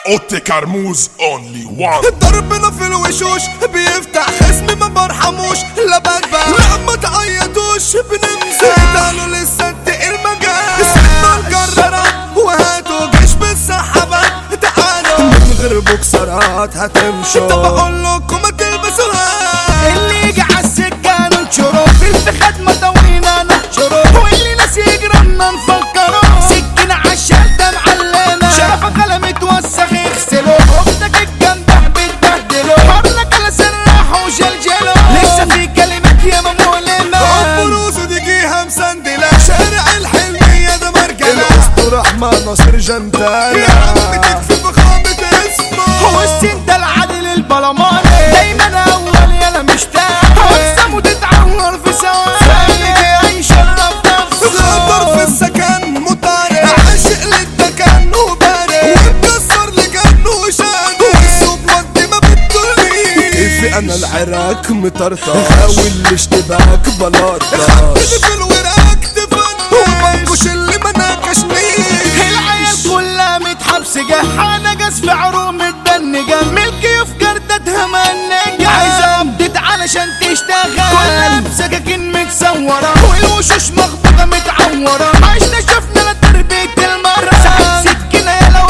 اوتي كرموز اونلي وان ضربنا في الوشوش بيفتح خصمي ما برحموش لا بكبر لا ما تعيطوش بننزل قالوا لسه تقيل مجال سيبنا الجرارات وهاتوا جيش بالسحابات تعالوا من غير بوكسرات هتمشوا طب اقول لكم ما تلبسوها اللي يجي عالسكة ننشره في الخدمة طوينا نحشره واللي ناس يجرمنا نفكره سكينة عالشدة معلمة شرفك قلم اتوسخ اغسله اختك الجنبح بتبهدله حرك على سراح وجلجله لسه في كلمات يا مؤلمة البروز دي جيها مسندلة شارع الحلمية ده مرجلة الاسطورة احمد ناصر جنتالة يا عم تكفي فخامة اسمه هو السن ده العادل البلماني دايما اول يلا مشتاق اقسم وتتعور في ثواني يشرف نفسه خطر في السكن مطارد عاشق للدكن وبارد ومكسر لجن وشاد والصوت ودي ما بتطلنيش في انا العراك مطرطش حاول الاشتباك بلاطش خدت في الوراك تفن وبنكش اللي ما ناكشنيش العيال كلها متحبسة جحانة جاز في عروم متدنجة ملكي في جردتها منجة عايزة ابدت علشان تشتغل كلها بسكاكين متصورة والوشوش مخبوطة متعورة عشنا شفنا لا تربية المرة ساعة سكينة يا لو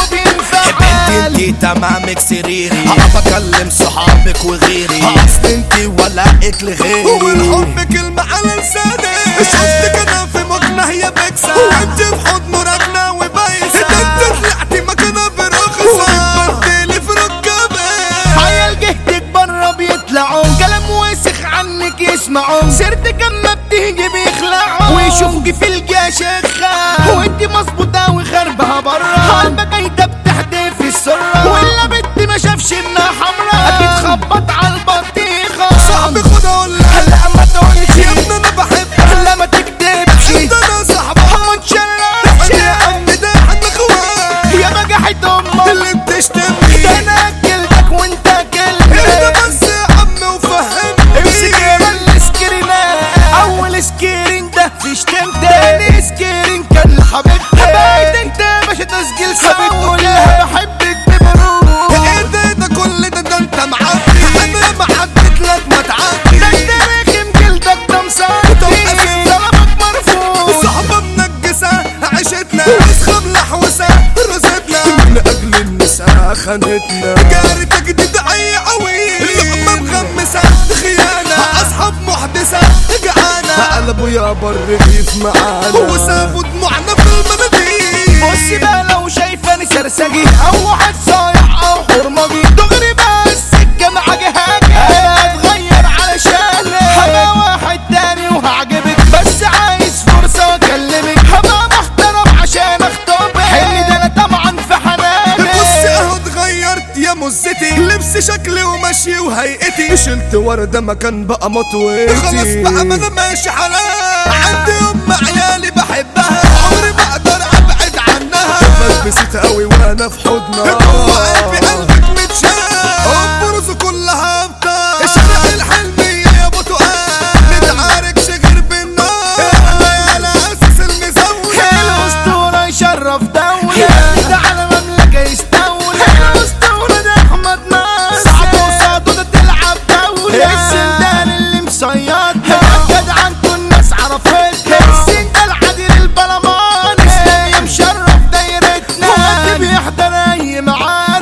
بينفعل انتي تمامك سريري بكلم صحابك وغيري اصل انتي ولقت لغيري والحب كلمة على لساني شفتك انا في مقنع يا بكسة وانت في حضن رجنا وبايسة انت طلعتي مكانها في رخصة وبدلي في ركبي عيال جهتك بره بيطلعوا كلام وسخ عنك يسمعوا سيرتك اما بتيجي بيخلعوا ويشوفوكي في الجاشخة وانت مظبوطة وخربها بره قلبك ايده بتحدف السرة ولا بنت ما شافش انها حمرا اكيد خبط على البطيخة صاحبي خد اقول لك لا ما تقولش يا ابني انا بحبك لا ما تكدبش انت انا صاحبك ما تشرفش يا عم ده احنا اخوات يا مجحت امك اللي بتشتمني ده انا اكلتك وانت اهدى اكلتك بس يا عم وفهمني امسك يا السكرينات اول سكرين ده في شتم تاني سكرين كان لحبيبتي بقيت انت يا باشا تسجيل سابق كلها بحبك ببروح ايه ده ده كل ده ده انت معدي انا ما حدد لك ما تعدي ده انت رخم جلدك ده مصدي سلامك مرفوض صحبة منجسة عيشتنا وسخة ملحوسة رزتنا من اجل النساء خانتنا جاري تجديد اي عويل لقمة مغمسة خيانة اصحاب محدثة جعانة قلبوا يا بر رغيف معانا وسابوا دموعنا في المناديل بصي بقى لو شايفاني سرسجي او واحد صايع او حرمجي دغري بقى السكه معاك هاجي انا اتغير علشانك هبقى واحد تاني وهعجبك بس عايز فرصه واكلمك هبقى محترم عشان اخطبك حلمي ده انا طبعا في بص حنانك اهو اتغيرت يا مزتي لبس شكلي ومشي وهيئتي شلت وردة مكان بقى مطويتي خلاص بقى ما انا ماشي حلال عندي ام عيالي بحبها عمري ما اقدر ابعد عنها بلبست قوي وانا في حضنها جوه قلبي قلبك متشال برز كلها ابطال شارع الحلمية يا ابو تقال نتعاركش غير بالنار احنا على اساس المزاولة الاسطوره يشرف دوله ده على مملكه يستولى الاسطوره ده احمد ناصر صعب وصعب ده تلعب دوله السندان اللي مصيدنا جدع انتوا الناس عرفتنا السندان العديل البلمان اسلام مشرف دايرتنا وقت بيحضر اي معانا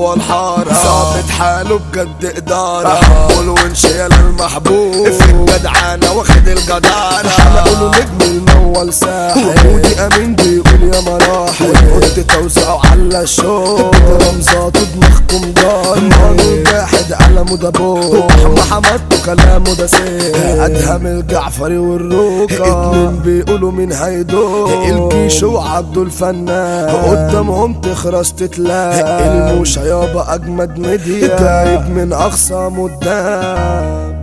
جوه الحارة ثابت حاله بجد إدارة والونش يالا المحبوب في الجدعانة واخد الجدارة حلقوا نجم المول ساحل ودي أمين بيقول يا مراحل قلت توزعوا على الشو رمزاته دماغكم ضايع مانو واحد على مدبور محمد كلامه ده سير أدهم الجعفري والروكة اتنين بيقولوا مين هيدور الجيش وعبده الفنان قدامهم تخرس تتلاقى الموشة يابا أجمد ميديا جايب من أقصى مدام